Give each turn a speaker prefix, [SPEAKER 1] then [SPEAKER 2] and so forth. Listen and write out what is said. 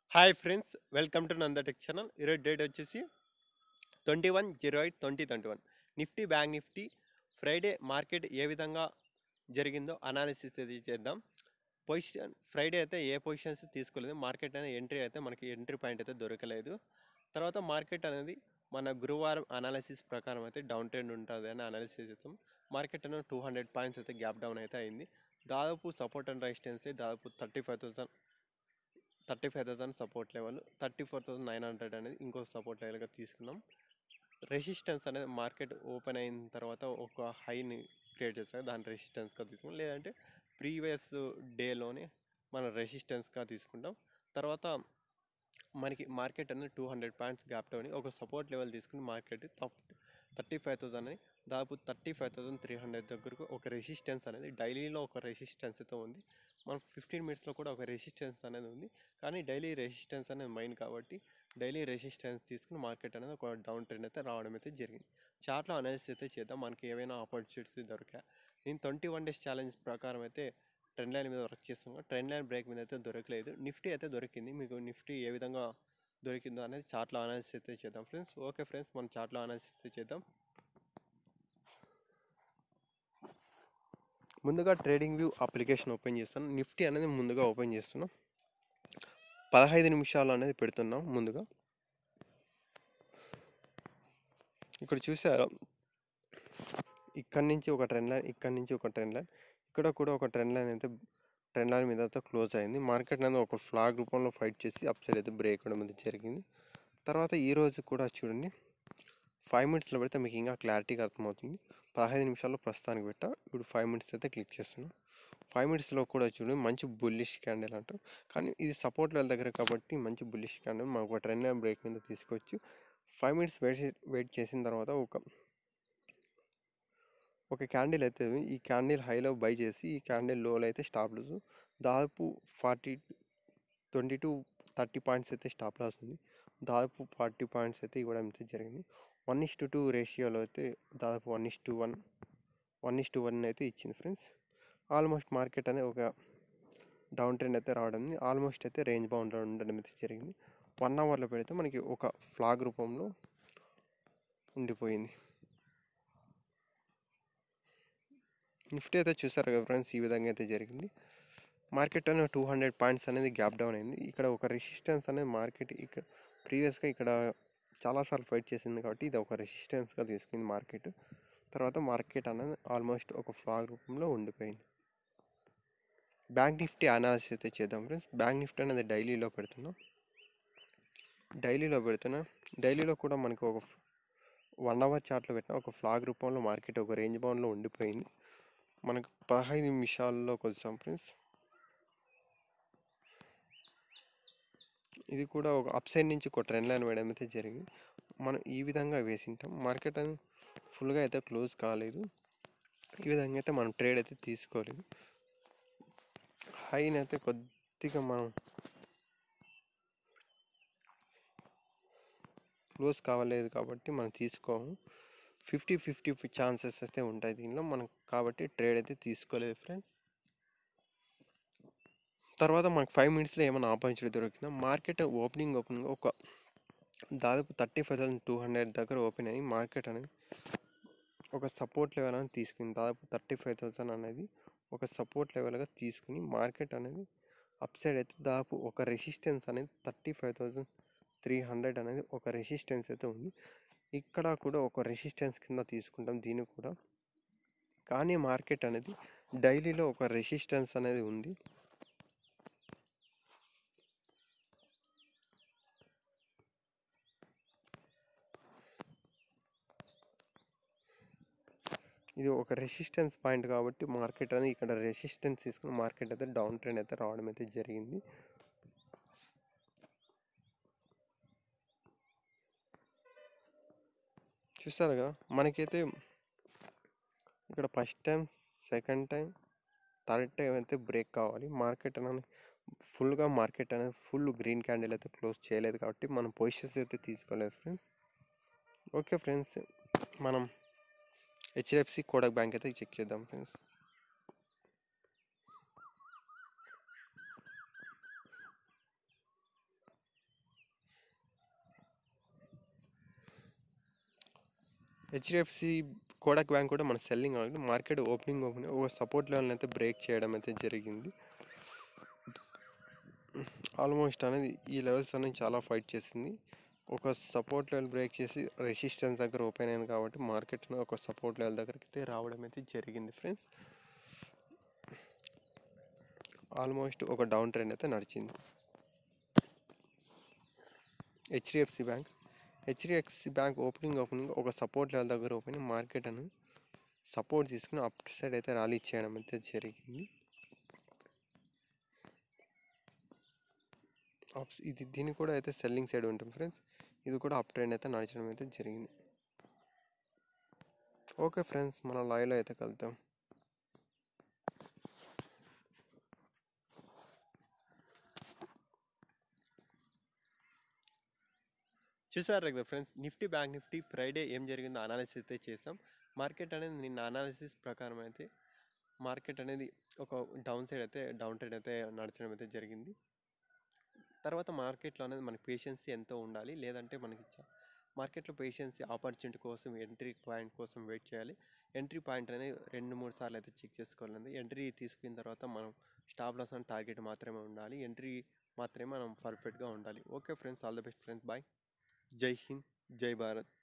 [SPEAKER 1] hi friends welcome to Nandatech channel ఈరోజు date వచ్చేసి twenty one zero eight twenty twenty one Nifty bank Nifty Friday market ఏ విధంగా జరిగిందో analysis అయితే చేద్దాం పొజిషన్ ఫ్రైడే అయితే ఏ పొజిషన్స్ తీసుకోలేదు మార్కెట్ అనేది ఎంట్రీ అయితే మనకి ఎంట్రీ పాయింట్ అయితే దొరకలేదు తర్వాత మార్కెట్ అనేది మన గురువారం అనాలిసిస్ ప్రకారం అయితే డౌన్ ట్రెండ్ ఉంటుంది అని అనాలిసిస్ చేస్తాం మార్కెట్ అనేది టూ హండ్రెడ్ పాయింట్స్ అయితే గ్యాప్ డౌన్ అయితే అయింది దాదాపు సపోర్ట్ అండ్ రెసిస్టెన్స్ దాదాపు thirty five thousand thirty five thousand support level thirty four thousand nine hundred అనేది ఇంకో సపోర్ట్ లెవెల్గా తీసుకున్నాం రెసిస్టెన్స్ అనేది మార్కెట్ ఓపెన్ అయిన తర్వాత ఒక హైని క్రియేట్ చేస్తారు దాని రెసిస్టెన్స్గా తీసుకున్నాం లేదంటే ప్రీవియస్ డేలోనే మనం రెసిస్టెన్స్గా తీసుకుంటాం తర్వాత మనకి మార్కెట్ అనేది two hundred points gap down ఒక సపోర్ట్ లెవెల్ తీసుకుని మార్కెట్ థర్టీ ఫైవ్ థౌసండ్ అని దాదాపు thirty five thousand three hundred దగ్గరకు ఒక రెసిస్టెన్స్ అనేది డైలీలో ఒక రెసిస్టెన్స్ అయితే ఉంది మనం ఫిఫ్టీన్ మినిట్స్లో కూడా ఒక రెసిస్టెన్స్ అనేది ఉంది కానీ డైలీ రెసిస్టెన్స్ అనేది మైన్ కాబట్టి డైలీ రెసిస్టెన్స్ తీసుకుని మార్కెట్ అనేది ఒక డౌన్ ట్రెండ్ అయితే రావడం అయితే జరిగింది చార్ట్లో అనాలిసిస్ అయితే చేద్దాం మనకి ఏవైనా ఆపర్చునిటీస్ దొరికా నేను ట్వంటీ వన్ డేస్ ఛాలెంజ్ ప్రకారం అయితే ట్రెండ్ లైన్ మీద వర్క్ చేస్తున్నాం ట్రెండ్ లైన్ బ్రేక్ మీద అయితే దొరకలేదు నిఫ్టీ అయితే దొరికింది మీకు నిఫ్టీ ఏ విధంగా దొరికిందో అనేది చార్ట్లో అనాలిసిస్ అయితే చేద్దాం ఫ్రెండ్స్ ఓకే ఫ్రెండ్స్ మనం చార్ట్లో అనాలిసిస్ అయితే చేద్దాం ముందుగా ట్రేడింగ్ వ్యూ అప్లికేషన్ ఓపెన్ చేస్తాను నిఫ్టీ అనేది ముందుగా ఓపెన్ చేస్తున్నాం పదహైదు నిమిషాలు అనేది పెడుతున్నాం ముందుగా ఇక్కడ చూసారా ఇక్కడ నుంచి ఒక ట్రెండ్ లైన్ ఇక్కడ నుంచి ఒక ట్రెండ్ లైన్ ఇక్కడ కూడా ఒక ట్రెండ్ లైన్ అయితే ట్రెండ్ లైన్ మీద అయితే క్లోజ్ అయింది మార్కెట్ అనేది ఒక ఫ్లాగ్ రూపంలో ఫైట్ చేసి అప్ సైడ్ అయితే బ్రేక్ అవడం అయితే జరిగింది తర్వాత ఈ రోజు కూడా చూడండి ఫైవ్ మినిట్స్లో పెడితే మీకు ఇంకా క్లారిటీగా అర్థమవుతుంది పదహైదు నిమిషాల్లో ప్రస్తుతానికి పెట్టా ఇప్పుడు ఫైవ్ మినిట్స్ అయితే క్లిక్ చేస్తున్నాం ఫైవ్ మినిట్స్లో కూడా చూడండి మంచి బుల్లిష్ క్యాండిల్ అంటాం కానీ ఇది సపోర్ట్ లెవెల్ దగ్గర కాబట్టి మంచి బుల్లిష్ క్యాండిల్ మనకు ఒక ట్రెండ్ లైన్ బ్రేక్ మీద తీసుకోవచ్చు ఫైవ్ మినిట్స్ వెయిట్ వెయిట్ చేసిన తర్వాత ఒక ఒక క్యాండిల్ అయితే ఈ క్యాండిల్ హైలో బై చేసి ఈ క్యాండిల్ లోలో అయితే స్టాప్ లాస్ దాదాపు forty twenty to thirty points అయితే స్టాప్ లాస్ ఉంది దాదాపు ఫార్టీ పాయింట్స్ అయితే ఇవ్వడం అయితే జరిగింది వన్ ఇస్ టు టూ రేషియోలో అయితే దాదాపు one is to one one is to one అయితే ఇచ్చింది ఫ్రెండ్స్ ఆల్మోస్ట్ మార్కెట్ అనేది ఒక డౌన్ ట్రెండ్ అయితే రావడం ఆల్మోస్ట్ అయితే రేంజ్ బౌండ్ ఉండడం అయితే జరిగింది వన్ అవర్లో పెడితే మనకి ఒక ఫ్లాగ్ రూపంలో ఉండిపోయింది నిఫ్టీ అయితే చూసారు కదా ఫ్రెండ్స్ ఈ విధంగా అయితే జరిగింది మార్కెట్ అనేది టూ హండ్రెడ్ పాయింట్స్ అనేది గ్యాప్ డౌన్ అయింది ఇక్కడ ఒక రెసిస్టెన్స్ అనేది మార్కెట్ ఇక్కడ ప్రీవియస్గా ఇక్కడ చాలాసార్లు ఫైట్ చేసింది కాబట్టి ఇది ఒక రెసిస్టెన్స్గా తీసుకుంది మార్కెట్ తర్వాత మార్కెట్ అనేది ఆల్మోస్ట్ ఒక ఫ్లాగ్ రూపంలో ఉండిపోయింది బ్యాంక్ నిఫ్టీ అనాలిసిస్ అయితే చేద్దాం ఫ్రెండ్స్ బ్యాంక్ నిఫ్టీ అనేది డైలీలో పెడుతున్నాం డైలీలో పెడుతున్నా డైలీలో కూడా మనకి ఒక వన్ అవర్ చార్ట్లో పెట్టిన ఒక ఫ్లాగ్ రూపంలో మార్కెట్ ఒక రేంజ్ బౌండ్లో ఉండిపోయింది మనకు పదహైదు నిమిషాల్లోకి వచ్చాం ఫ్రెండ్స్ ఇది కూడా ఒక అప్ సైడ్ నుంచి ఒక ట్రెండ్ లైన్ వేయడం అయితే జరిగింది మనం ఈ విధంగా వేసింటాం మార్కెట్ అనేది ఫుల్గా అయితే క్లోజ్ కాలేదు ఈ విధంగా అయితే మనం ట్రేడ్ అయితే తీసుకోలేదు హైని అయితే కొద్దిగా మనం క్లోజ్ కావలేదు కాబట్టి మనం తీసుకోము ఫిఫ్టీ ఫిఫ్టీ ఛాన్సెస్ అయితే ఉంటాయి దీనిలో మనం కాబట్టి ట్రేడ్ అయితే తీసుకోలేదు ఫ్రెండ్స్ తర్వాత మనకు ఫైవ్ మినిట్స్లో ఏమైనా ఆపర్చునిటీ దొరికిందా మార్కెట్ ఓపెనింగ్ ఓపెనింగ్ ఒక దాదాపు thirty five thousand two hundred దగ్గర ఓపెన్ అయ్యి మార్కెట్ అనేది ఒక సపోర్ట్ లెవెల్ అనేది తీసుకుంది దాదాపు థర్టీ ఫైవ్ థౌసండ్ అనేది ఒక సపోర్ట్ లెవెల్గా తీసుకుని మార్కెట్ అనేది అప్ సైడ్ అయితే దాదాపు ఒక రెసిస్టెన్స్ అనేది thirty five thousand three hundred అనేది ఒక రెసిస్టెన్స్ అయితే ఉంది ఇక్కడ కూడా ఒక రెసిస్టెన్స్ కింద తీసుకుంటాం దీన్ని కూడా కానీ మార్కెట్ అనేది డైలీలో ఒక రెసిస్టెన్స్ అనేది ఉంది ఇది ఒక రెసిస్టెన్స్ పాయింట్ కాబట్టి మార్కెట్ అనేది ఇక్కడ రెసిస్టెన్స్ తీసుకుని మార్కెట్ అయితే డౌన్ ట్రెండ్ అయితే రావడం అయితే జరిగింది చూస్తారు కదా మనకైతే ఇక్కడ first time second time third time అయితే బ్రేక్ కావాలి మార్కెట్ అనేది ఫుల్గా మార్కెట్ అనేది ఫుల్ గ్రీన్ క్యాండిల్ అయితే క్లోజ్ చేయలేదు కాబట్టి మనం పొజిషన్స్ అయితే తీసుకోలేదు ఫ్రెండ్స్ ఓకే ఫ్రెండ్స్ మనం హెచ్డిఎఫ్సి కోడక్ బ్యాంక్ అయితే చెక్ చేద్దాం ఫ్రెండ్స్ హెచ్డిఎఫ్సి కోడక్ బ్యాంక్ కూడా మన సెల్లింగ్ అవ్వాలి మార్కెట్ ఓపెనింగ్ ఓపెనింగ్ ఒక సపోర్ట్ లెవెల్ అయితే బ్రేక్ చేయడం అయితే జరిగింది ఆల్మోస్ట్ అనేది ఈ లెవెల్స్ అనేది చాలా ఫైట్ చేసింది ఒక సపోర్ట్ లెవెల్ బ్రేక్ చేసి రెసిస్టెన్స్ దగ్గర ఓపెన్ అయింది కాబట్టి మార్కెట్ ఒక సపోర్ట్ లెవెల్ దగ్గరికి అయితే రావడం అయితే జరిగింది ఫ్రెండ్స్ ఆల్మోస్ట్ ఒక డౌన్ ట్రెండ్ అయితే నడిచింది HDFC bank HDFC bank opening opening ఒక సపోర్ట్ లెవెల్ దగ్గర ఓపెన్ మార్కెట్ అని సపోర్ట్ తీసుకుని అప్ సైడ్ అయితే ర్యాలీ చేయడం అయితే జరిగింది అప్స్ ఇది దీనికి కూడా అయితే సెల్లింగ్ సైడ్ ఉంటుంది ఫ్రెండ్స్ ఇది కూడా అప్ ట్రెండ్ అయితే నడచడం అయితే జరిగింది ఓకే ఫ్రెండ్స్ మనం లైవ్లో అయితే కలుద్దాం చూసారు కదా friends Nifty bank Nifty Friday ఏం జరిగిందో అనాలిసిస్ అయితే చేసాం మార్కెట్ అనేది నిన్న అనాలిసిస్ ప్రకారం అయితే మార్కెట్ అనేది ఒక డౌన్ సైడ్ అయితే డౌన్ ట్రెండ్ అయితే నడచడం అయితే జరిగింది తర్వాత మార్కెట్లో అనేది మనకి పేషెన్సీ ఎంతో ఉండాలి లేదంటే మనకి చ- మార్కెట్లో పేషెన్సీ ఆపర్చునిటీ కోసం ఎంట్రీ పాయింట్ కోసం వెయిట్ చేయాలి ఎంట్రీ పాయింట్ అనేది రెండు మూడు సార్లు అయితే చెక్ చేసుకోవాలండి ఎంట్రీ తీసుకున్న తర్వాత మనం స్టాప్ లాస్ అండ్ టార్గెట్ మాత్రమే ఉండాలి ఎంట్రీ మాత్రమే మనం పర్ఫెక్ట్గా ఉండాలి okay friends all the best friends bye జై హింద్ జై భారత్